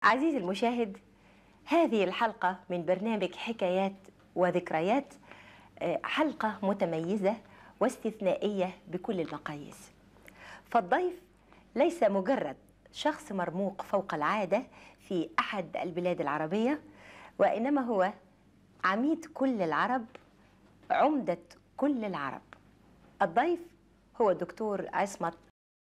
عزيزي المشاهد هذه الحلقة من برنامج حكايات وذكريات آه، حلقة متميزة واستثنائية بكل المقاييس فالضيف ليس مجرد شخص مرموق فوق العادة في أحد البلاد العربية وإنما هو عميد كل العرب عمدة كل العرب الضيف هو الدكتور عصمت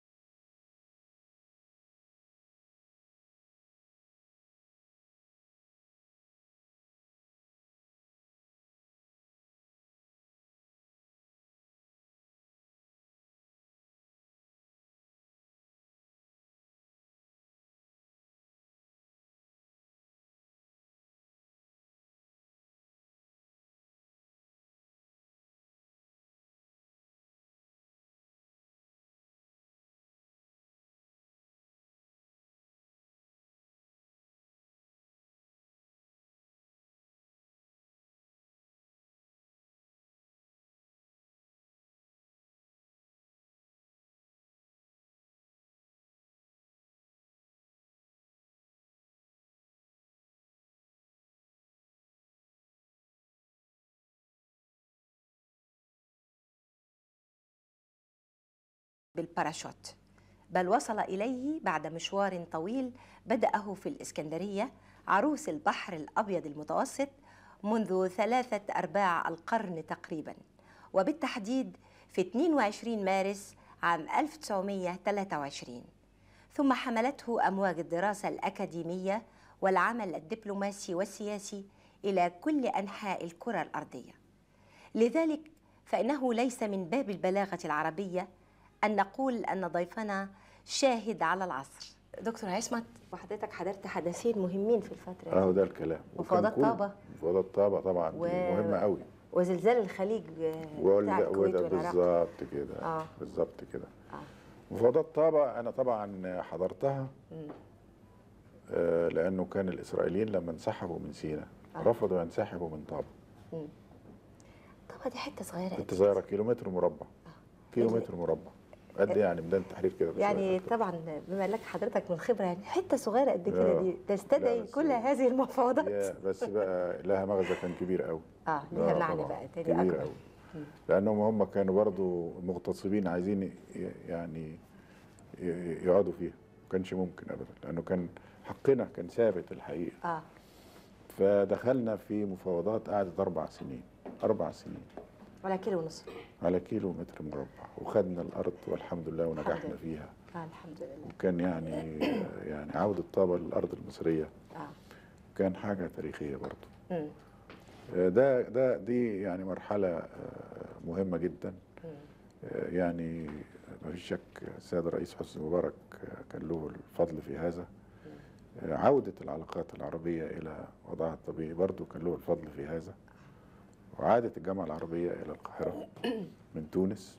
بالباراشوت بل وصل إليه بعد مشوار طويل بدأه في الإسكندرية عروس البحر الأبيض المتوسط منذ ثلاثة أرباع القرن تقريبا وبالتحديد في 22 مارس عام 1923 ثم حملته أمواج الدراسة الأكاديمية والعمل الدبلوماسي والسياسي إلى كل أنحاء الكرة الأرضية لذلك فإنه ليس من باب البلاغة العربية أن نقول أن ضيفنا شاهد على العصر دكتور عصمت وحضرتك حضرت حدثين مهمين في الفترة اهو دي ده الكلام وكان مفاوضات كل- طابة. مفاوضات طابة طبعا و- دي مهمة قوي وزلزال الخليج وال- بتاع الكويت وده والعراق بالظبط كده آه. بالظبط كده آه. مفاوضات طابة أنا طبعا حضرتها آه لأنه كان الإسرائيليين لما انسحبوا من سيناء آه. رفضوا ينسحبوا من طابة طبعا دي حتة صغيرة كنت قد صغيرة كيلومتر مربع كيلومتر مربع قد يعني ميدان التحرير كده بس يعني شوية. طبعا بما لك حضرتك من خبرة يعني حتة صغيرة قد كده آه. دي تستدعي لا، بس- كل هذه المفاوضات يا بس بقى لها مغزى كان كبير قوي اه ليها آه معنى طبعاً، بقى تاني كبير أكبر قوي لانهم هم كانوا برضو مغتصبين عايزين ي- يعني ي- يقعدوا فيها ما كانش ممكن ابدا لانه كان حقنا كان ثابت الحقيقه اه فدخلنا في مفاوضات قعدت اربع سنين اربع سنين ولا كيلو ونص على كيلو متر مربع وخدنا الارض والحمد لله الحمد ونجحنا لله. فيها اه الحمد لله وكان يعني يعني عوده طابه للارض المصريه اه كان حاجه تاريخيه برضو مم. ده ده دي يعني مرحله آه، مهمه جدا مم. آه، يعني ما فيش شك السيد الرئيس حسني مبارك آه، كان له الفضل في هذا آه، عودة العلاقات العربية إلى وضعها الطبيعي برضو كان له الفضل في هذا وعادة الجامعة العربية إلى القاهرة من تونس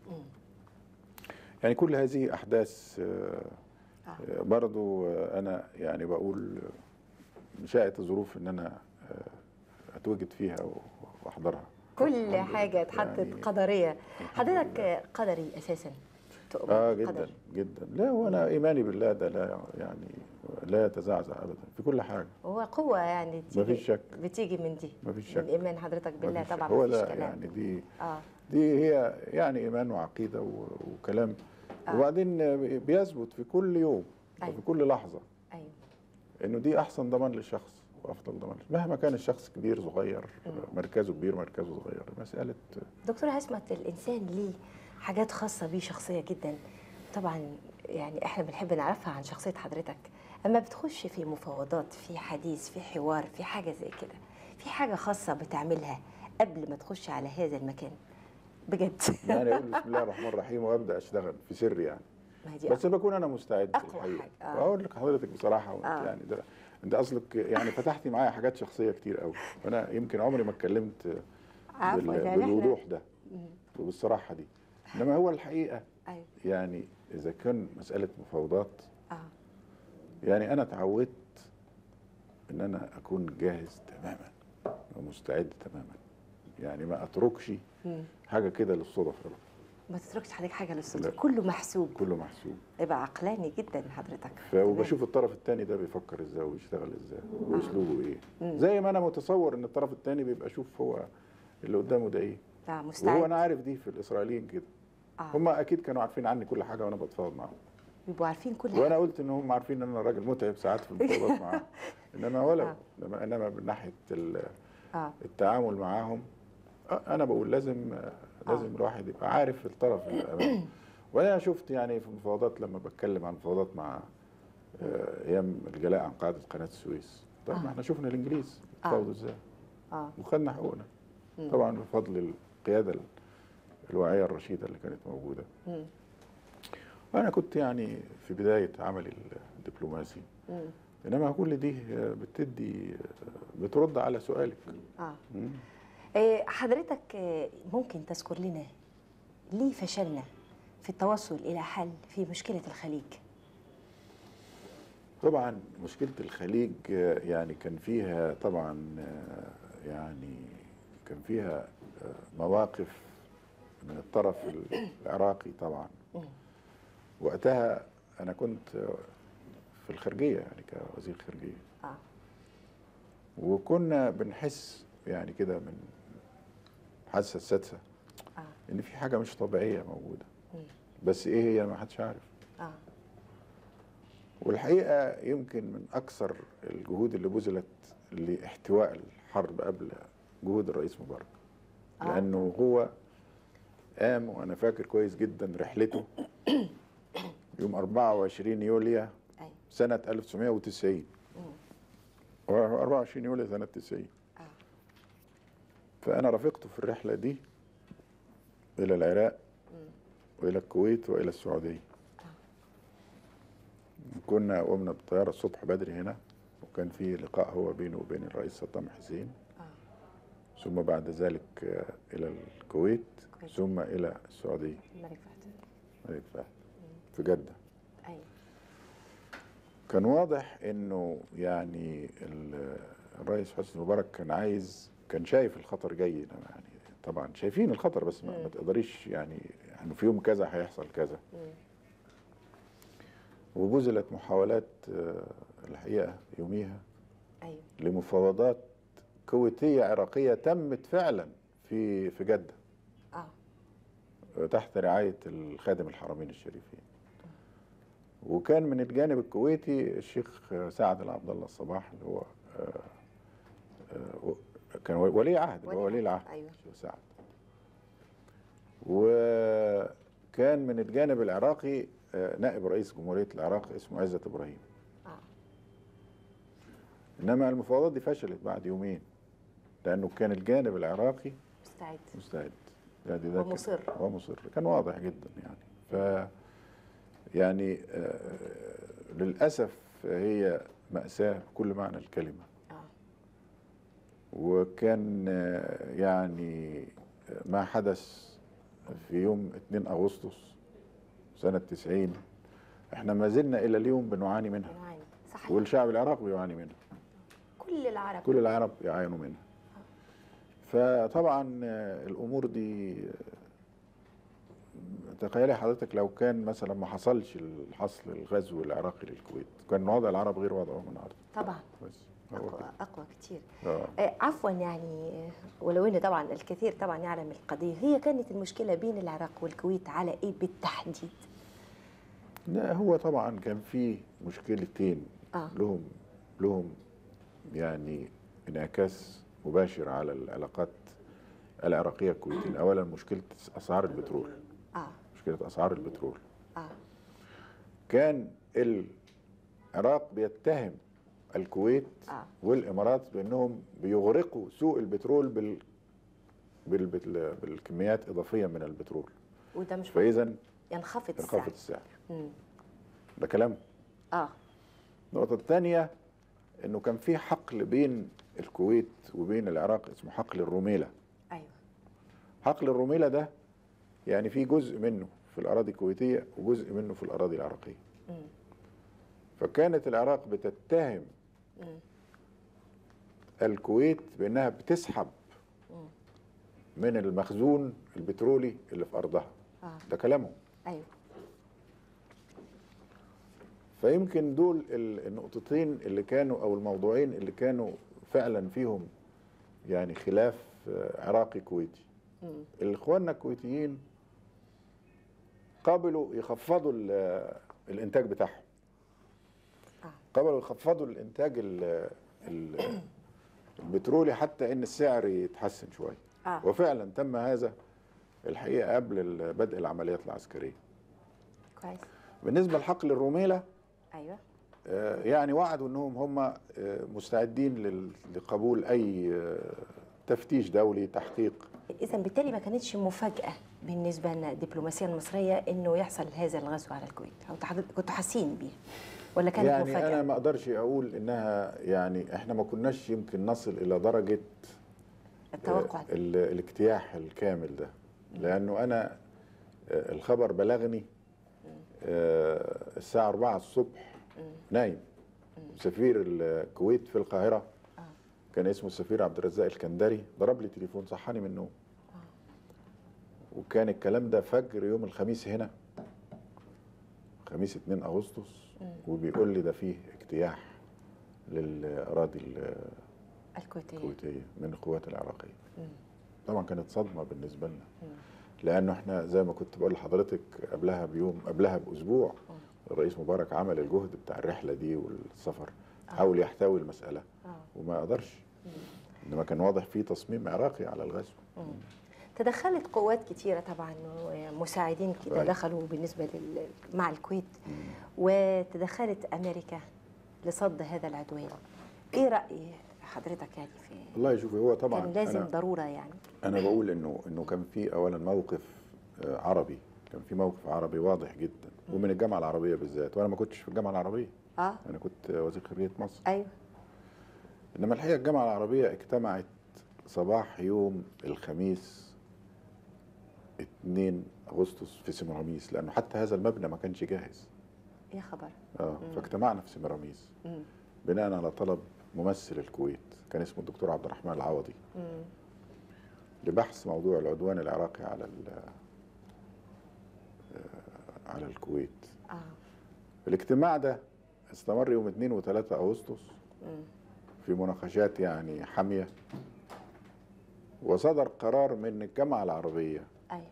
يعني كل هذه أحداث آه، آه. آه، برضو آه، أنا يعني بقول آه، شاءت الظروف إن أنا آه، أتواجد فيها و- وأحضرها كل الحمد لله. حاجة اتحطت يعني قدرية الحمد حضرتك لله. قدري أساسا تؤمن اه بالقدر. جدا جدا لا وانا ايماني بالله ده لا يعني لا يتزعزع ابدا في كل حاجه هو قوة يعني تيجي مفيش شك. بتيجي من دي مفيش من شك. إيمان حضرتك بالله مفيش- طبعا هو مفيش ده كلام يعني دي اه دي هي يعني ايمان وعقيده و- وكلام آه. وبعدين بيثبت في كل يوم أيوة. وفي كل لحظه أيوه انه دي احسن ضمان للشخص وافضل ضمان مهما كان الشخص كبير صغير مركزه كبير مركزه صغير مساله دكتور عصمت الإنسان ليه حاجات خاصة بيه شخصية جدا طبعا يعني احنا بنحب نعرفها عن شخصية حضرتك اما بتخش في مفاوضات في حديث في حوار في حاجة زي كده في حاجة خاصة بتعملها قبل ما تخش على هذا المكان بجد يعني اقول بسم الله الرحمن الرحيم وابدا اشتغل في سر يعني ما هي دي بس بكون انا مستعد أقوى الحقيقة. حاجة، آه. واقول لك حضرتك بصراحه وانت آه. يعني ده انت اصلك يعني فتحتي معايا حاجات شخصيه كتير قوي وانا يمكن عمري ما اتكلمت عفوا بال- يعني إحنا- بالوضوح ده وبالصراحه دي انما هو الحقيقه ايوه يعني اذا كان مساله مفاوضات اه يعني انا اتعودت ان انا اكون جاهز تماما ومستعد تماما يعني ما اتركش مم. حاجه كده للصدف أبداً. ما تتركش عليك حاجه للصدفه لا. كله محسوب كله محسوب يبقى عقلاني جدا حضرتك ف- وبشوف الطرف الثاني ده بيفكر ازاي ويشتغل ازاي واسلوبه ايه زي ما انا متصور ان الطرف الثاني بيبقى شوف هو اللي قدامه ده ايه اه وهو مستعد انا عارف دي في الاسرائيليين كده آه. هم اكيد كانوا عارفين عني كل حاجه وانا بتفاوض معاهم بيبقوا عارفين كل حاجه وانا قلت ان هم عارفين ان انا راجل متعب ساعات في المفاوضات معاهم انما ولا آه. انما انما من ناحيه ال- اه التعامل معاهم آه، انا بقول لازم آه، لازم الواحد يبقى عارف الطرف اللي امامه وانا شفت يعني في المفاوضات لما بتكلم عن مفاوضات مع آه، ايام الجلاء عن قاعده قناه السويس طيب ما احنا شفنا الانجليز بيتفاوضوا ازاي اه وخدنا حقوقنا طبعا بفضل القياده الواعيه الرشيده اللي كانت موجوده مم. وانا كنت يعني في بدايه عملي الدبلوماسي مم. انما كل دي بتدي بترد على سؤالك اه مم. آه، حضرتك آه، ممكن تذكر لنا ليه فشلنا في التوصل الى حل في مشكله الخليج طبعا مشكله الخليج آه، يعني كان فيها طبعا آه، يعني كان فيها آه، مواقف من الطرف العراقي طبعا وقتها انا كنت آه، في الخارجيه يعني كوزير خارجيه اه وكنا بنحس يعني كده من الحاسه السادسه اه ان في حاجه مش طبيعيه موجوده مم. بس ايه هي ما حدش عارف اه والحقيقه يمكن من اكثر الجهود اللي بذلت لاحتواء الحرب قبل جهود الرئيس مبارك آه. لانه هو قام وانا فاكر كويس جدا رحلته يوم 24 يوليو ايوه سنه 1990 24 يوليو سنه 90 اه فأنا رافقته في الرحلة دي إلى العراق وإلى الكويت وإلى السعودية كنا قمنا بالطيارة الصبح بدري هنا وكان في لقاء هو بينه وبين الرئيس صدام حسين اه ثم بعد ذلك آه، إلى الكويت الكويت. ثم إلى السعودية الملك فهد ملك فهد في جدة ايوه كان واضح انه يعني ال- الرئيس حسني مبارك كان عايز كان شايف الخطر جاي إنما يعني طبعا شايفين الخطر بس ما, ما تقدريش يعني انه في يوم كذا هيحصل كذا مم. وبذلت محاولات آه، الحقيقه يوميها ايوه لمفاوضات كويتيه عراقيه تمت فعلا في في جده اه آه، تحت رعايه الخادم الحرمين الشريفين وكان من الجانب الكويتي الشيخ سعد العبد الله الصباح اللي هو آه، آه، كان ولي عهد اللي هو ولي العهد ايوه الشيخ سعد وكان من الجانب العراقي آه، نائب رئيس جمهورية العراق اسمه عزت إبراهيم اه إنما المفاوضات دي فشلت بعد يومين لأنه كان الجانب العراقي مستعد مستعد يعني ده كان- ومصر. ومصر كان واضح جدا يعني ف يعني آه، للأسف هي مأساة بكل معنى الكلمة اه وكان آه، يعني آه، ما حدث في يوم 2 أغسطس سنة 90 احنا ما زلنا إلى اليوم بنعاني منها بنعاني صحيح والشعب العراقي بيعاني منها كل العرب كل العرب يعانوا منها فطبعا آه، الامور دي آه، تخيلي حضرتك لو كان مثلا ما حصلش الحصل الغزو العراقي للكويت كان وضع العرب غير وضعهم النهارده طبعا بس هو اقوى كده. اقوى كتير آه. آه، عفوا يعني آه، ولو ان طبعا الكثير طبعا يعلم القضيه هي كانت المشكله بين العراق والكويت على ايه بالتحديد لا هو طبعا كان في مشكلتين آه. لهم لهم يعني انعكاس مباشر على العلاقات العراقيه الكويتيه اولا مشكله اسعار البترول اه مشكله اسعار البترول اه كان العراق بيتهم الكويت آه. والامارات بانهم بيغرقوا سوق البترول بال بال بال بالكميات اضافيه من البترول وده مش فاذا ينخفض السعر انخفض السعر مم. ده كلام اه النقطه الثانيه انه كان في حقل بين الكويت وبين العراق اسمه حقل الروميله ايوه حقل الروميله ده يعني في جزء منه في الاراضي الكويتيه وجزء منه في الاراضي العراقيه مم. فكانت العراق بتتهم مم. الكويت بانها بتسحب مم. من المخزون البترولي اللي في ارضها اه ده كلامهم ايوه فيمكن دول ال- النقطتين اللي كانوا او الموضوعين اللي كانوا فعلا فيهم يعني خلاف آه، عراقي كويتي مم. الاخواننا الكويتيين قابلوا يخفضوا ال- الانتاج بتاعهم آه. قابلوا يخفضوا الانتاج ال- ال- البترولي حتى ان السعر يتحسن شويه اه وفعلا تم هذا الحقيقه قبل ال- بدء العمليات العسكريه كويس بالنسبه لحقل الروميله ايوه آه، يعني وعدوا انهم هم آه، مستعدين لل- لقبول اي آه، تفتيش دولي تحقيق اذا بالتالي ما كانتش مفاجاه بالنسبه لنا الدبلوماسيه المصريه انه يحصل هذا الغزو على الكويت او تحض- كنتوا حاسين بيه ولا كانت يعني مفاجاه انا ما اقدرش اقول انها يعني احنا ما كناش يمكن نصل الى درجه التوقع آه، ال- الاجتياح الكامل ده لانه انا آه، الخبر بلغني آه، الساعه 4 الصبح نايم سفير الكويت في القاهره آه. كان اسمه السفير عبد الرزاق الكندري ضرب لي تليفون صحاني من النوم وكان الكلام ده فجر يوم الخميس هنا خميس 2 اغسطس وبيقول لي ده فيه اجتياح للاراضي ال- الكويتيه الكويتيه من القوات العراقيه مم. طبعا كانت صدمه بالنسبه لنا مم. لانه احنا زي ما كنت بقول لحضرتك قبلها بيوم قبلها باسبوع الرئيس مبارك عمل الجهد بتاع الرحله دي والسفر حاول يحتوي المساله آه. وما قدرش انما كان واضح فيه تصميم عراقي على الغزو تدخلت قوات كتيرة طبعا ومساعدين كده طيب. دخلوا بالنسبة لل... مع الكويت وتدخلت أمريكا لصد هذا العدوان إيه رأي حضرتك يعني في والله شوفي هو طبعا كان لازم أنا ضرورة يعني انا بقول انه انه كان في اولا موقف آه، عربي كان في موقف عربي واضح جدا ومن الجامعه العربيه بالذات وانا ما كنتش في الجامعه العربيه اه انا كنت وزير خارجيه مصر ايوه انما الحقيقه الجامعه العربيه اجتمعت صباح يوم الخميس 2 اغسطس في سمراميس لانه حتى هذا المبنى ما كانش جاهز يا خبر اه فاجتمعنا في سمراميس مم. بناء على طلب ممثل الكويت كان اسمه الدكتور عبد الرحمن العوضي مم. لبحث موضوع العدوان العراقي على ال- آه، على الكويت اه الاجتماع ده استمر يوم 2 و3 اغسطس مم. في مناقشات يعني حاميه وصدر قرار من الجامعه العربيه ايوه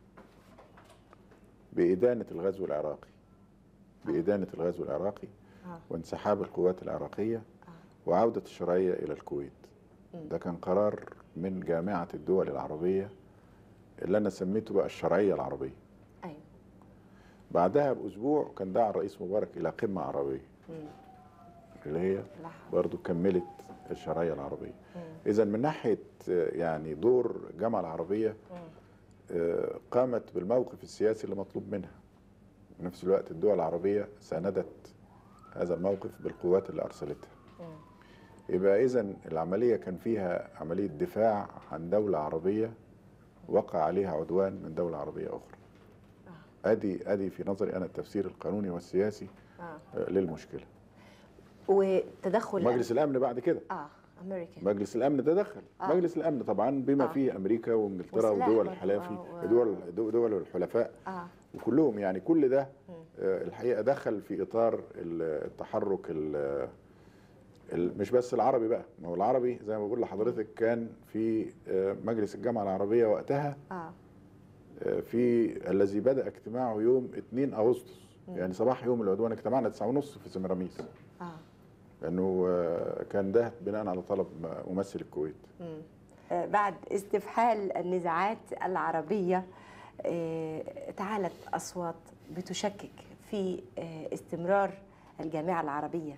بإدانة الغزو العراقي بإدانة الغزو العراقي اه وانسحاب القوات العراقية اه وعودة الشرعية إلى الكويت مم. ده كان قرار من جامعة الدول العربية اللي أنا سميته بقى الشرعية العربية ايوه بعدها بأسبوع كان دعا الرئيس مبارك إلى قمة عربية مم. اللي هي لا. برضو كملت الشرعية العربية مم. إذا من ناحية آه، يعني دور الجامعة العربية مم. آه، قامت بالموقف السياسي اللي مطلوب منها في نفس الوقت الدول العربية ساندت هذا الموقف بالقوات اللي أرسلتها مم. يبقى إذا العملية كان فيها عملية دفاع عن دولة عربية وقع عليها عدوان من دولة عربية أخرى أدي أدي في نظري أنا التفسير القانوني والسياسي اه آه، للمشكلة وتدخل مجلس الأمن بعد كده اه امريكا مجلس الامن تدخل آه. آه. مجلس الامن طبعا بما آه. آه. فيه امريكا وانجلترا والسلاح ودول برضه، الحلافي آه، و- دول دول الحلفاء اه وكلهم يعني كل ده مم. آه، الحقيقه دخل في اطار ال- التحرك ال- ال- مش بس العربي بقى ما هو العربي زي ما بقول لحضرتك كان في آه، مجلس الجامعه العربيه وقتها اه آه، في الذي بدا اجتماعه يوم 2 اغسطس مم. يعني صباح يوم العدوان اجتمعنا 9:30 في سمراميس اه لانه آه، كان ده بناء على طلب ممثل الكويت مم. آه، بعد استفحال النزاعات العربية آه، تعالت أصوات بتشكك في آه، استمرار الجامعة العربية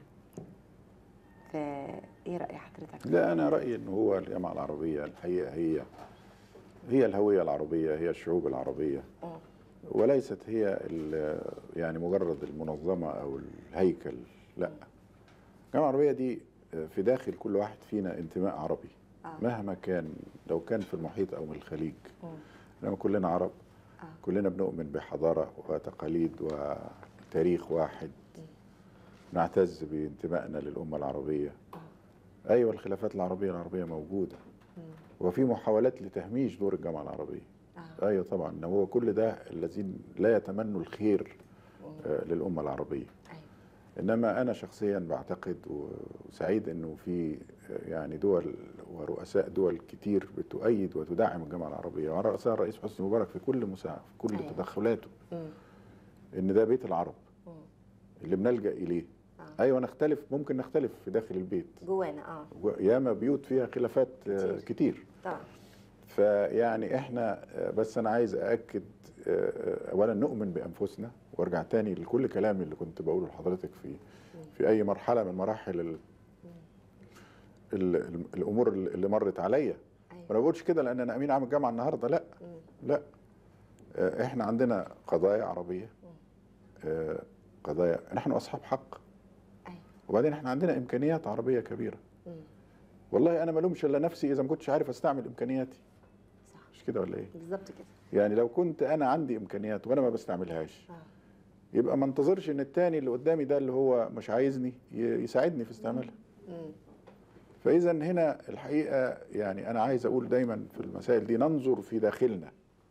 فإيه رأي حضرتك؟ لا انا رايي ان هو الجامعه العربيه الحقيقه هي هي الهويه العربيه هي الشعوب العربيه مم. وليست هي ال- يعني مجرد المنظمه او الهيكل لا الجامعه العربيه دي في داخل كل واحد فينا انتماء عربي آه. مهما كان لو كان في المحيط او من الخليج مم. لما كلنا عرب آه. كلنا بنؤمن بحضاره وتقاليد وتاريخ واحد نعتز بانتمائنا للامه العربيه ايوه الخلافات العربيه العربيه موجوده مم. وفي محاولات لتهميش دور الجامعه العربيه آه. ايوه طبعا هو كل ده الذين لا يتمنوا الخير مم. آه، للامه العربيه أيوة. انما انا شخصيا بعتقد وسعيد انه في آه، يعني دول ورؤساء دول كتير بتؤيد وتدعم الجامعه العربيه وعلى راسها الرئيس حسني مبارك في كل مساعد في كل أيوة. تدخلاته مم. ان ده بيت العرب مم. اللي بنلجا اليه آه. ايوه نختلف ممكن نختلف في داخل البيت جوانا اه ياما بيوت فيها خلافات آه، كتير. كتير طبعا فيعني احنا آه، بس انا عايز ااكد آه، آه، اولا نؤمن بانفسنا وارجع تاني لكل كلامي اللي كنت بقوله لحضرتك في في اي مرحله من مراحل ال ال ال الامور اللي مرت عليا ايوه وانا ما بقولش كده لان انا امين عام الجامعه النهارده لا مم. لا آه، احنا عندنا قضايا عربيه آه، قضايا نحن اصحاب حق ايوه وبعدين احنا عندنا امكانيات عربيه كبيره مم. والله انا ما لومش الا نفسي اذا ما كنتش عارف استعمل امكانياتي صح مش كده ولا ايه بالظبط كده يعني لو كنت انا عندي امكانيات وانا ما بستعملهاش اه يبقى ما انتظرش ان التاني اللي قدامي ده اللي هو مش عايزني ي- يساعدني في استعمالها مم. فاذا هنا الحقيقه يعني انا عايز اقول دايما في المسائل دي ننظر في داخلنا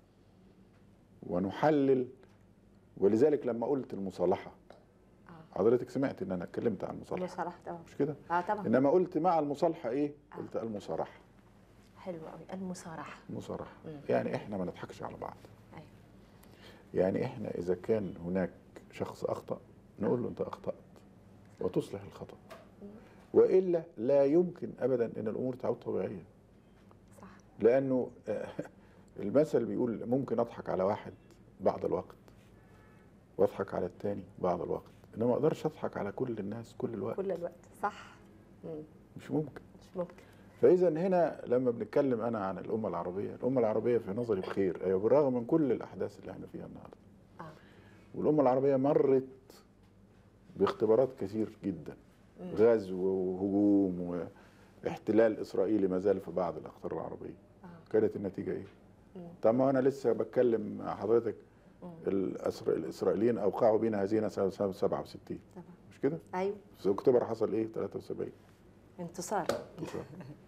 ونحلل ولذلك لما قلت المصالحه اه حضرتك سمعت ان انا اتكلمت عن المصالحه مصالحة طبعا مش كده اه طبعا انما قلت مع المصالحه ايه قلت المصارحه حلو قوي المصارحة المصارحه مم. يعني احنا ما نضحكش على بعض ايوه يعني احنا اذا كان هناك شخص اخطا نقول له انت اخطات وتصلح الخطا والا لا يمكن ابدا ان الامور تعود طبيعيه صح لانه آه، المثل بيقول ممكن اضحك على واحد بعض الوقت واضحك على التاني بعض الوقت انما ما اقدرش اضحك على كل الناس كل الوقت كل الوقت صح مم. مش ممكن مش ممكن فاذا هنا لما بنتكلم انا عن الامه العربيه الامه العربيه في نظري بخير ايوه بالرغم من كل الاحداث اللي احنا فيها النهارده اه والامه العربيه مرت باختبارات كثير جدا مم. غزو وهجوم واحتلال اسرائيلي ما زال في بعض الاقطار العربيه اه كانت النتيجه ايه مم. طب ما انا لسه بتكلم مع حضرتك مم. الأسر... الاسرائيليين اوقعوا بينا هزيمه سنه سنة 67 طبعا مش كده ايوه في اكتوبر حصل ايه 73 انتصار انتصار.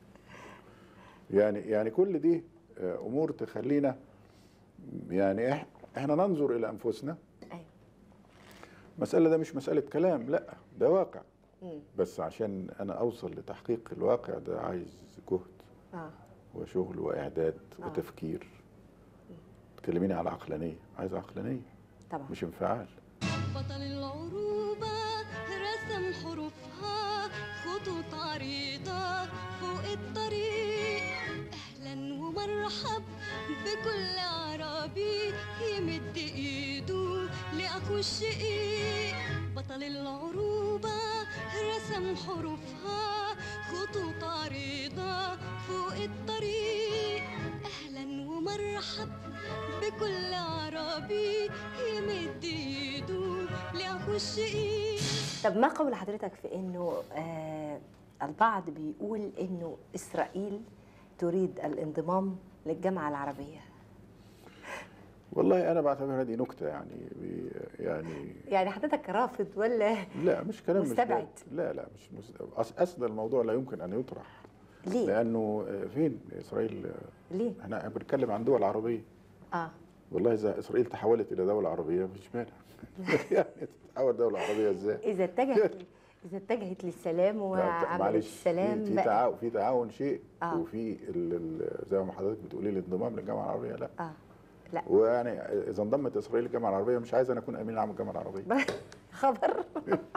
يعني يعني كل دي آه، امور تخلينا يعني إح- احنا ننظر الى انفسنا ايوه مسألة ده مش مسألة كلام لا ده واقع مم. بس عشان انا اوصل لتحقيق الواقع ده عايز جهد اه وشغل واعداد آه. وتفكير تكلميني على عقلانية عايز عقلانية طبعا مش انفعال بطل العروبة رسم حروفها خطوط عريضة فوق الطريق أهلا ومرحب بكل عربي يمد إيده لأخو الشقيق بطل العروبة رسم حروفها خطوط عريضة فوق الطريق أهلا ومرحب بكل عربي يمد ايده لاخو الشقيق طب ما قول حضرتك في انه آه البعض بيقول انه اسرائيل تريد الانضمام للجامعه العربيه والله انا بعتبرها دي نكتة يعني بي- يعني يعني حضرتك رافض ولا لا مش كلام مش مستبعد. جاد. لا لا مش مستبعد أص- اصل الموضوع لا يمكن ان يطرح ليه لانه آه، فين اسرائيل آه، ليه احنا بنتكلم عن دول عربيه اه والله اذا اسرائيل تحولت الى دوله عربيه مفيش مانع يعني تتحول دوله عربيه ازاي؟ اذا اتجهت اذا اتجهت للسلام لا، وعملت معلش السلام في, في بقى تعاون في تعاون شيء آه. وفي ال- ال- زي ما حضرتك بتقولي الانضمام للجامعه العربيه لا اه لا ويعني اذا انضمت اسرائيل للجامعه العربيه مش عايز انا اكون امين عام الجامعه العربيه خبر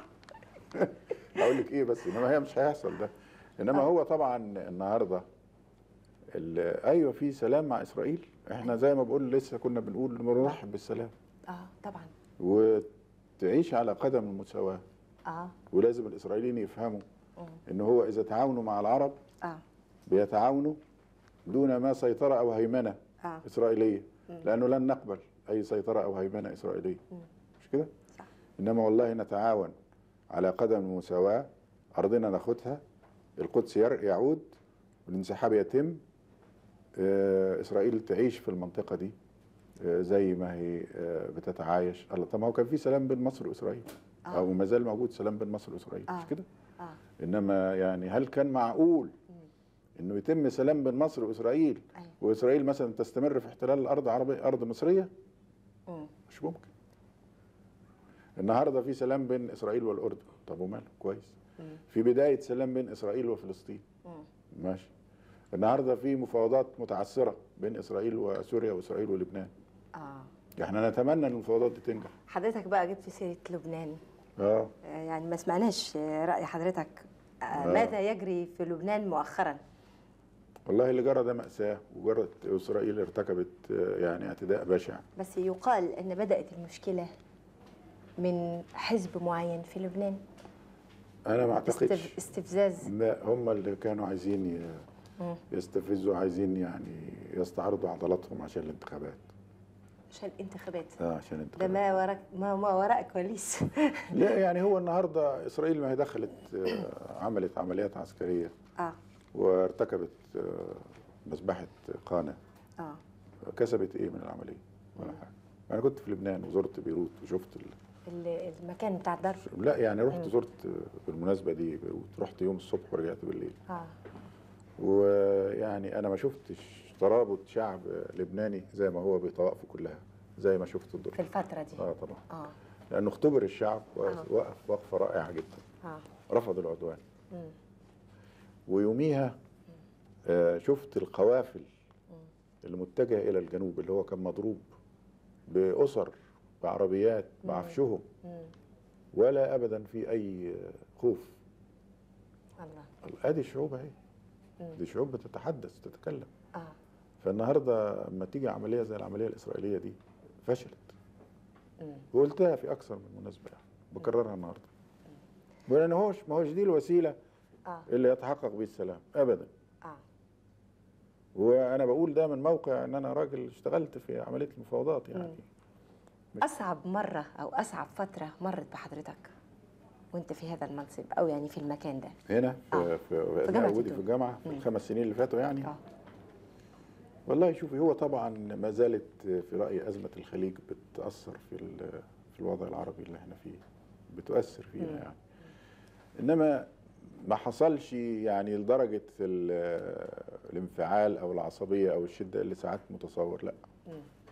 اقول لك ايه بس انما هي مش هيحصل ده انما آه. هو طبعا النهارده ال- ايوه في سلام مع اسرائيل احنا زي ما بقول لسه كنا بنقول بنرحب بالسلام اه طبعا وتعيش على قدم المساواه اه ولازم الاسرائيليين يفهموا مم. ان هو اذا تعاونوا مع العرب اه بيتعاونوا دون ما سيطره او هيمنه اه اسرائيليه مم. لانه لن نقبل اي سيطره او هيمنه اسرائيليه مم. مش كده صح. انما والله نتعاون على قدم المساواه ارضنا ناخدها القدس ير- يعود والانسحاب يتم آه، اسرائيل تعيش في المنطقه دي آه، زي ما هي آه، بتتعايش الله طب ما هو كان في سلام بين مصر واسرائيل آه. او ما زال موجود سلام بين مصر واسرائيل آه. مش كده اه انما يعني هل كان معقول انه يتم سلام بين مصر واسرائيل أيوة. واسرائيل مثلا تستمر في احتلال الارض عربيه ارض مصريه مم. مش ممكن النهارده في سلام بين اسرائيل والاردن طب وماله كويس مم. في بدايه سلام بين اسرائيل وفلسطين مم. ماشي النهارده في مفاوضات متعثره بين اسرائيل وسوريا واسرائيل ولبنان اه احنا نتمنى ان المفاوضات دي تنجح حضرتك بقى جبت سيره لبنان اه آه، يعني ما سمعناش آه، راي حضرتك آه، آه. ماذا يجري في لبنان مؤخرا والله اللي جرى ده مأساة وجرت إسرائيل ارتكبت آه، يعني اعتداء بشع بس يقال ان بدات المشكله من حزب معين في لبنان أنا ما أعتقدش استف... استفزاز لا هم اللي كانوا عايزين ي- مم. يستفزوا عايزين يعني يستعرضوا عضلاتهم عشان الانتخابات عشان الانتخابات اه عشان ده الانتخابات ما وراء ما, ما وراء الكواليس لا يعني هو النهارده إسرائيل ما هي دخلت آه، عملت عمليات عسكرية اه وارتكبت آه، مذبحة قانا اه كسبت إيه من العملية ولا حاجة أنا كنت في لبنان وزرت بيروت وشفت ال... ال- المكان بتاع الضرب لا يعني رحت مم. زرت آه، بالمناسبة دي بيروت رحت يوم الصبح ورجعت بالليل اه ويعني انا ما شفتش ترابط شعب لبناني زي ما هو بطوائفه كلها زي ما شفت في الدور الفتره دي اه طبعا اه لانه اختبر الشعب آه. وقف وقفه رائعه جدا اه رفض العدوان مم. ويوميها آه شفت القوافل المتجهه الى الجنوب اللي هو كان مضروب باسر بعربيات بعفشهم مم. ولا ابدا في اي خوف الله ادي الشعوب اهي مم. دي شعوب بتتحدث تتكلم اه فالنهارده لما تيجي عمليه زي العمليه الاسرائيليه دي فشلت مم. وقلتها في اكثر من مناسبه يعني بكررها النهارده ولان هوش ما هوش دي الوسيله اه اللي يتحقق بيه السلام ابدا اه وانا بقول ده من موقع ان انا راجل اشتغلت في عمليه المفاوضات يعني اصعب مره او اصعب فتره مرت بحضرتك وانت في هذا المنصب او يعني في المكان ده هنا في آه. في, في في جامعة وجودي الدول. في الجامعه في مم. الخمس سنين اللي فاتوا يعني اه والله شوفي هو طبعا ما زالت في رايي ازمه الخليج بتاثر في ال- في الوضع العربي اللي احنا فيه بتؤثر فينا مم. يعني انما ما حصلش يعني لدرجه ال- الانفعال او العصبيه او الشده اللي ساعات متصور لا مم.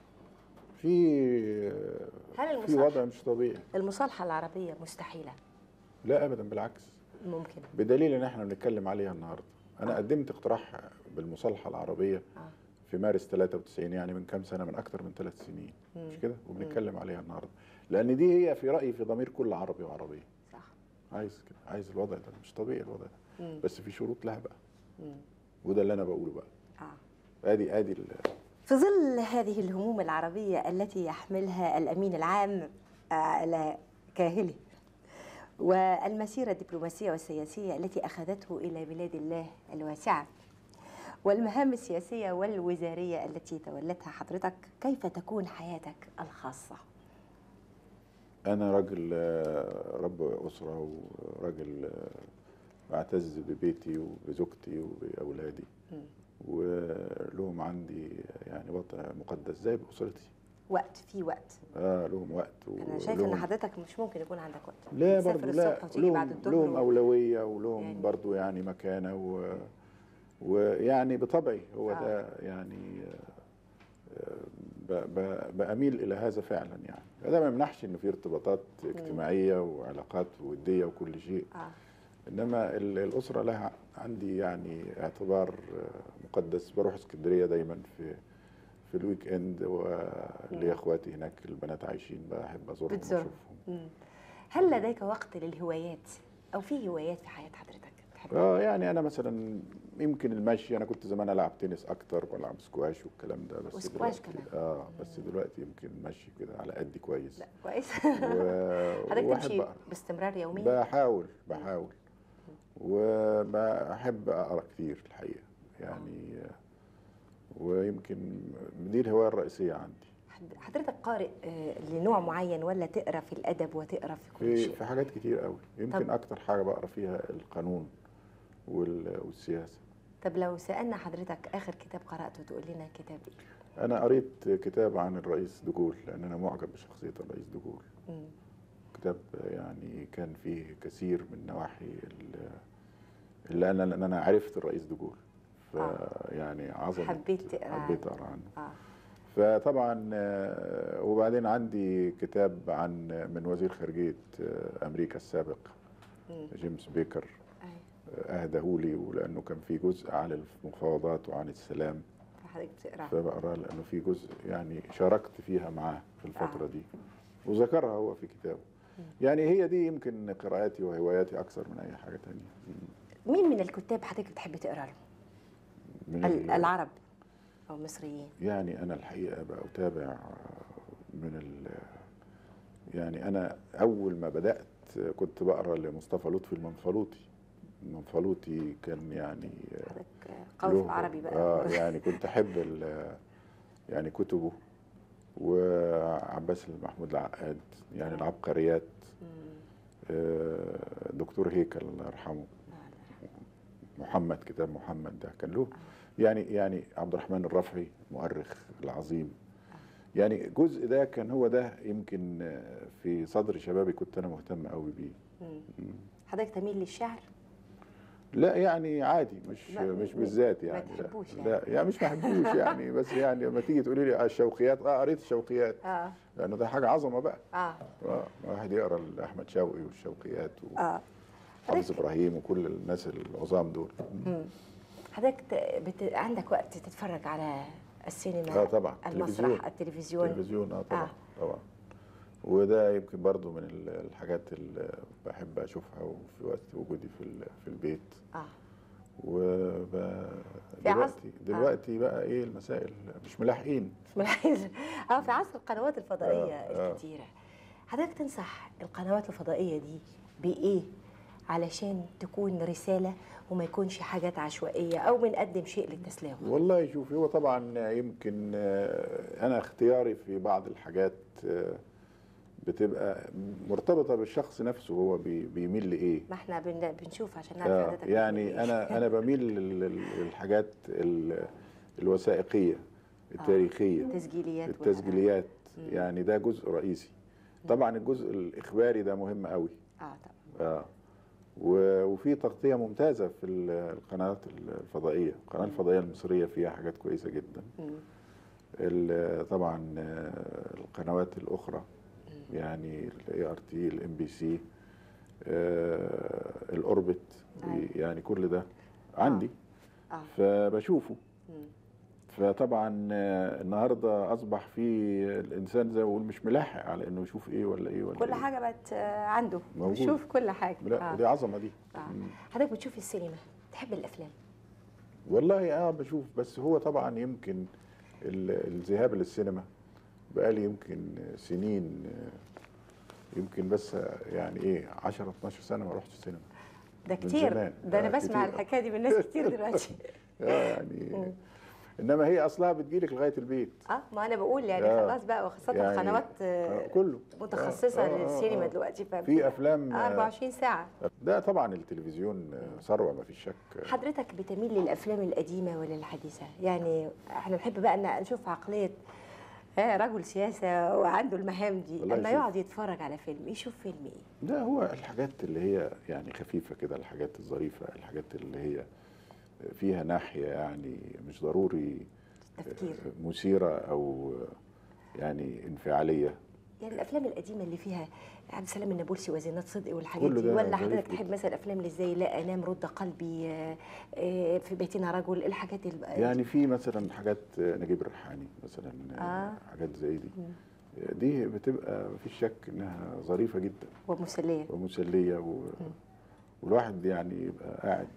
في هل في المصالحه وضع مش طبيعي المصالحه العربيه مستحيله لا ابدا بالعكس ممكن بدليل ان احنا بنتكلم عليها النهارده انا قدمت اقتراح بالمصالحه العربيه اه في مارس 93 يعني من كام سنه من اكتر من ثلاث سنين مم. مش كده وبنتكلم عليها النهارده لان دي هي في رايي في ضمير كل عربي وعربيه صح عايز كده عايز الوضع ده مش طبيعي الوضع ده مم. بس في شروط لها بقى مم. وده اللي انا بقوله بقى اه ادي ادي ال- في ظل هذه الهموم العربية التي يحملها الأمين العام على كاهله والمسيرة الدبلوماسية والسياسية التي أخذته إلى بلاد الله الواسعة والمهام السياسية والوزارية التي تولتها حضرتك كيف تكون حياتك الخاصة؟ انا راجل آه، رب اسره وراجل آه، بعتز ببيتي وبزوجتي وباولادي مم. ولهم عندي يعني وضع مقدس زي باسرتي وقت في وقت اه لهم وقت أنا شايفة إن ولهم- حضرتك مش ممكن يكون عندك وقت لا تسافر برضو الصبح لا وتيجي بعد لهم, الظهر لهم و- أولوية ولهم يعني- يعني برضو يعني مكانة و ويعني بطبعي هو آه. ده يعني آه، ب- ب- بأميل إلى هذا فعلا يعني ده ما يمنحش إنه في ارتباطات اجتماعية وعلاقات ودية وكل شيء آه. إنما ال- الأسرة لها عندي يعني اعتبار آه، مقدس بروح اسكندرية دايما في في الويك اند ولي اخواتي هناك البنات عايشين بحب ازورهم بتزورهم. واشوفهم مم. هل لديك وقت للهوايات أو في هوايات في حياة حضرتك بتحبها؟ اه يعني انا مثلا يمكن المشي انا كنت زمان العب تنس اكتر والعب سكواش والكلام ده بس وسكواش دلوقتي كمان. اه بس دلوقتي يمكن المشي كده على قد كويس لا كويس و- حضرتك وبحب تمشي أقرأ. باستمرار يوميا بحاول بحاول وبحب اقرا كتير الحقيقه يعني آه، ويمكن دي الهوايه الرئيسيه عندي حد- حضرتك قارئ آه، لنوع معين ولا تقرا في الادب وتقرا في كل في شيء في حاجات كتير قوي يمكن طب- اكتر حاجه بقرا فيها القانون وال- والسياسه طب لو سالنا حضرتك اخر كتاب قراته تقول لنا كتاب ايه انا قريت كتاب عن الرئيس دجول لان انا معجب بشخصيه الرئيس دجول مم. كتاب يعني كان فيه كثير من نواحي ال- اللي انا لان انا عرفت الرئيس دجول يعني عظمه حبيت تقرا حبيت اقرا عنه اه فطبعا آه، وبعدين عندي كتاب عن من وزير خارجيه آه، امريكا السابق مم. جيمس بيكر أيوة. اهداه لي ولانه كان في جزء عن المفاوضات وعن السلام فحضرتك بتقرا فبقرا لانه في جزء يعني شاركت فيها معاه في الفتره دي وذكرها هو في كتابه يعني هي دي يمكن قراءاتي وهواياتي اكثر من اي حاجه تانية مين من الكتاب حضرتك بتحب تقرا لهم؟ من ال- ال- العرب او المصريين يعني انا الحقيقه بقى اتابع من ال يعني انا اول ما بدات كنت بقرا لمصطفى لطفي المنفلوطي المنفلوطي كان يعني حضرتك قوي في له- العربي بقى اه يعني كنت احب ال- يعني كتبه وعباس محمود العقاد يعني العبقريات مم. آه، دكتور هيكل الله يرحمه محمد كتاب محمد ده كان له يعني يعني عبد الرحمن الرفعي المؤرخ العظيم يعني جزء ده كان هو ده يمكن آه، في صدر شبابي كنت انا مهتم قوي بيه مم. حضرتك تميل للشعر؟ لا يعني عادي مش لا، مش م- بالذات ما يعني تحبوش لا, يعني. لا يعني مش ما بحبوش يعني بس يعني لما تيجي تقولي لي على الشوقيات اه قريت الشوقيات اه لانه ده حاجه عظمه بقى اه اه واحد يقرا احمد شوقي والشوقيات اه وحافظ ابراهيم وكل الناس العظام دول مم. حضرتك ت- بت... عندك وقت تتفرج على السينما اه طبعا المسرح التلفزيون التلفزيون اه طبعا آه. طبعا وده يمكن برضو من ال- الحاجات اللي بحب اشوفها وفي وقت وجودي في ال- في البيت اه وب... في عصر- دلوقتي دلوقتي بقى ايه المسائل مش ملاحقين ملاحظ اه في عصر القنوات الفضائيه آه، آه. الكتيره حضرتك تنصح القنوات الفضائيه دي بايه علشان تكون رساله وما يكونش حاجات عشوائيه او بنقدم شيء للتسلاغ والله شوف هو طبعا يمكن آه، انا اختياري في بعض الحاجات آه، بتبقى مرتبطه بالشخص نفسه هو بي- بيميل لايه ما احنا بن... بنشوف عشان نعرف آه، حضرتك يعني بتقول إيه. انا انا بميل لل- لل- للحاجات ال- الوثائقيه التاريخيه تسجيليات ولا- التسجيليات يعني ده جزء رئيسي طبعا الجزء الاخباري ده مهم قوي اه طبعا اه و- وفي تغطيه ممتازه في ال- القنوات الفضائيه القناه الفضائيه المصريه فيها حاجات كويسه جدا مم. ال- طبعا آه، القنوات الاخرى يعني الاي ار تي الام بي سي الاوربت أيوة. يعني كل ده عندي اه فبشوفه مم. فطبعا آه، النهارده اصبح في الانسان زي ما بقول مش ملاحق على انه يشوف ايه ولا ايه ولا كل إيه. حاجه بقت آه، عنده موجود. شوف كل حاجه لا آه. دي عظمه دي آه. مم. حضرتك بتشوف السينما تحب الافلام والله اه بشوف بس هو طبعا يمكن ال- الذهاب للسينما بقالي يمكن سنين آه، يمكن بس يعني ايه 10 12 سنه ما رحتش السينما ده من كتير زمان. ده انا آه، بسمع كتير. الحكايه دي من ناس كتير دلوقتي اه يعني انما هي اصلها بتجيلك لغايه البيت اه ما انا بقول يعني آه. خلاص بقى وخاصه يعني قنوات آه، آه، كله متخصصه آه، آه، آه، للسينما آه. دلوقتي ف في افلام آه، 24 ساعه ده طبعا التلفزيون آه، ثروه ما فيش شك حضرتك بتميل للافلام القديمه ولا الحديثه يعني احنا نحب بقى ان نشوف عقليه آه رجل سياسه وعنده المهام دي والله لما شوف. يقعد يتفرج على فيلم يشوف فيلم ايه لا هو الحاجات اللي هي يعني خفيفة كده الحاجات الظريفة الحاجات اللي هي فيها ناحية يعني مش ضروري تفكير مثيرة أو يعني انفعالية يعني الافلام القديمه اللي فيها عبد السلام النابلسي وزينات صدقي والحاجات كله دي ده ولا ظريف حضرتك جدا. تحب مثلا الافلام اللي زي لا انام رد قلبي آه، آه، في بيتنا رجل الحاجات دي يعني في مثلا حاجات نجيب الريحاني مثلا آه. حاجات زي دي دي بتبقى مفيش شك انها ظريفة جدا ومسليه ومسلية و... والواحد يعني يبقى قاعد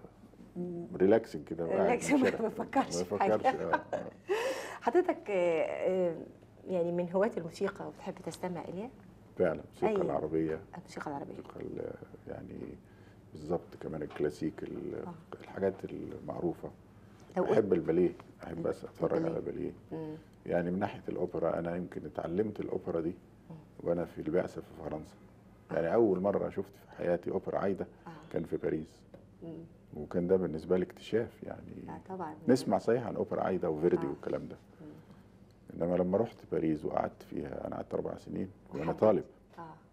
ريلاكسنج كده وقاعد ريلاكسنج، ما منشرح. بيفكرش ما في بيفكرش حاجة. آه، آه. حضرتك آه، آه، يعني من هواة الموسيقى وبتحب تستمع اليها فعلا الموسيقى أي. العربية الموسيقى العربيه الموسيقى ال- يعني بالظبط كمان الكلاسيك ال- آه. الحاجات المعروفة لو قلت أحب الباليه أحب أس- أتفرج الباليه. على باليه مم. يعني من ناحية الأوبرا أنا يمكن اتعلمت الأوبرا دي وأنا في البعثة في فرنسا يعني أول مرة شفت في حياتي أوبرا عايدة آه. كان في باريس مم. وكان ده بالنسبة لي اكتشاف يعني لا طبعا نسمع صحيح عن أوبرا عايدة وفيردي آه. والكلام ده إنما لما رحت باريس وقعدت فيها أنا قعدت أربع سنين وأنا حبيت. طالب اه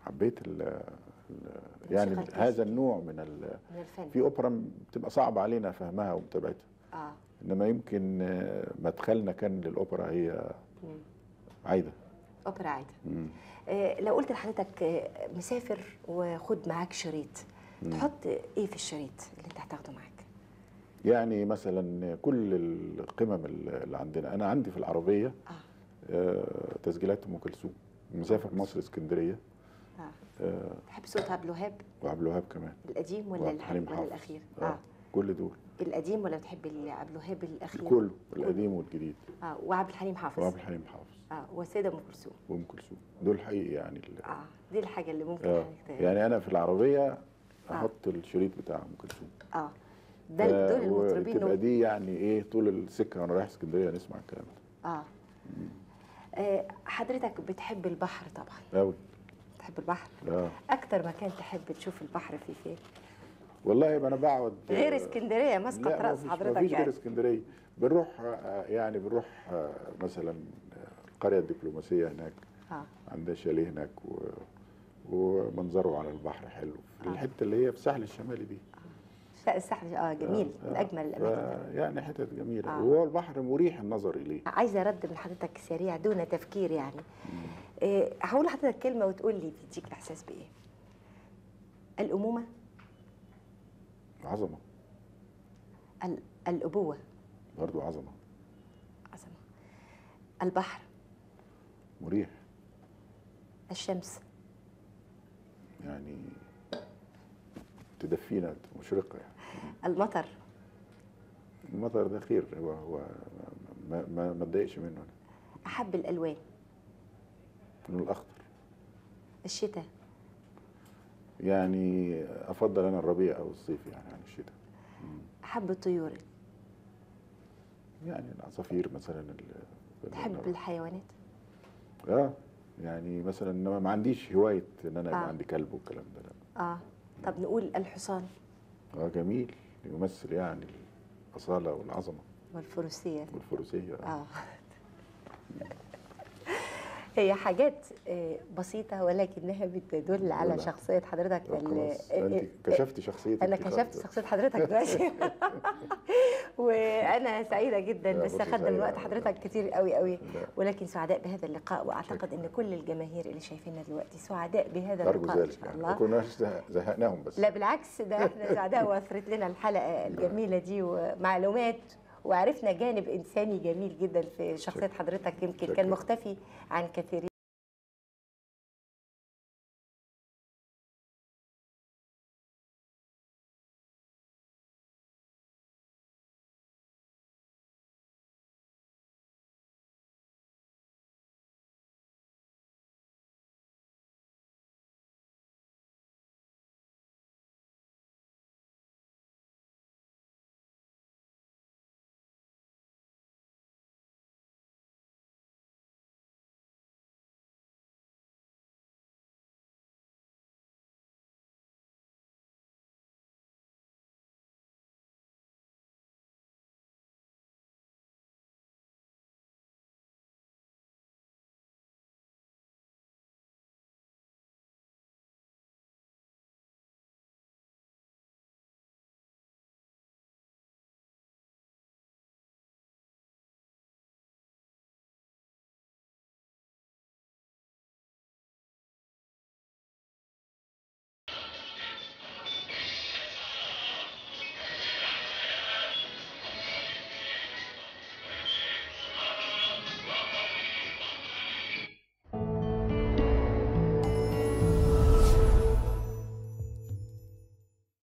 حبيت ال ال يعني الموسيقى هذا النوع من ال من الفن في اوبرا بتبقى صعب علينا فهمها ومتابعتها اه انما يمكن آه، مدخلنا كان للاوبرا هي مم. عايده اوبرا عايده مم. آه، لو قلت لحضرتك آه، مسافر وخد معاك شريط تحط ايه في الشريط اللي انت هتاخده معاك يعني مثلا كل القمم اللي عندنا انا عندي في العربيه اه آه، تسجيلات ام كلثوم مسافر مصر اسكندريه اه آه، تحب صوت عبد الوهاب وعبد الوهاب كمان القديم ولا وعبد الحليم الح- ولا حافظ الاخير اه اه كل دول القديم ولا بتحب ال- عبد الوهاب الاخير كله القديم والجديد اه وعبد الحليم حافظ وعبد الحليم حافظ اه والسيده ام كلثوم وام كلثوم دول حقيقي يعني ال- اه دي الحاجه اللي ممكن آه. حضرتك ت- يعني انا في العربيه احط الشريط بتاع ام كلثوم اه ده آه، دول المطربين وتبقى و- دي يعني ايه طول السكه وانا رايح اسكندريه نسمع الكلام ده اه آه، حضرتك بتحب البحر طبعا قوي بتحب البحر اه اكتر مكان تحب تشوف البحر فيه فين والله يبقى انا بقعد غير آه، اسكندريه مسقط لا راس مفيش- حضرتك مفيش غير يعني اسكندريه بنروح آه، يعني بنروح آه، مثلا آه، القريه الدبلوماسيه هناك اه عندها شاليه هناك و... ومنظره على البحر حلو في آه. الحته اللي هي في الساحل الشمالي دي لا، الساحل اه جميل آه، من آه. اجمل الاماكن ف- يعني حتت جميله آه. وهو البحر مريح النظر اليه عايزه رد من حضرتك سريع دون تفكير يعني إيه هقول لحضرتك كلمه وتقول لي بتديك احساس بايه الامومه عظمه ال- الابوه برضو عظمه عظمه البحر مريح الشمس يعني تدفينا مشرقه يعني المطر المطر ده خير هو هو ما ما ما اتضايقش منه انا احب الالوان من الاخضر الشتاء يعني افضل انا الربيع او الصيف يعني عن الشتاء احب الطيور يعني العصافير مثلا ال- تحب الحيوانات اه يعني مثلا انما ما عنديش هوايه ان انا يبقى آه. عندي كلب والكلام ده لا اه طب نقول الحصان اه جميل يمثل يعني الاصاله والعظمه والفروسيه والفروسيه آه. اه هي حاجات آه، بسيطة ولكنها بتدل على ولا. شخصية حضرتك آه، ال- خلاص آه، انت آه، كشفتي شخصيتك انا دي كشفت خالص. شخصيه حضرتك دلوقتي وانا سعيده جدا لا، بس فرصة اخدنا من سعيدة. وقت حضرتك كتير قوي قوي لا. ولكن سعداء بهذا اللقاء واعتقد شكراً. ان كل الجماهير اللي شايفيننا دلوقتي سعداء بهذا ارجو اللقاء ان ذلك شاء يعني الله ما كناش زه- زهقناهم بس لا بالعكس ده احنا سعداء واثرت لنا الحلقه الجميله دي ومعلومات وعرفنا جانب انساني جميل جدا في شخصيه حضرتك يمكن كان شكراً. مختفي عن كثيرين